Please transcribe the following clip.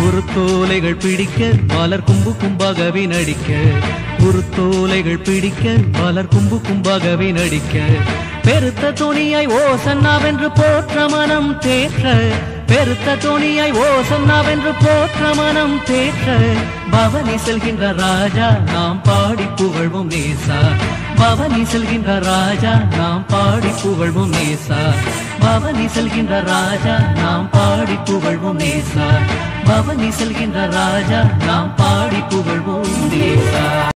குருத்தோலைகள் பிடிக்க மலர் கும்பு கும்பாகவே நடிக்க குருத்தோலைகள் பிடிக்க மலர் கும்பு கும்பாகவே நடிக்க பெருத்த துணியாய் ஓசன்னாவென்று போற்ற மனம் தேற்ற பெருத்த துணியாய் ஓசன்னாவென்று போற்ற மனம் தேற்ற பவனி செல்கின்ற ராஜா நாம் பாடி புகழ்வோம் நேசா பவனி செல்கின்ற ராஜா நாம் பாடி புகழ்வோம் நேசா பவனி செல்கின்ற ராஜா நாம் பாடி புகழ்வோம் நேசா பவனி செல்கின்ற ராஜா நாம் பாடி புகழ்வோம் நேசா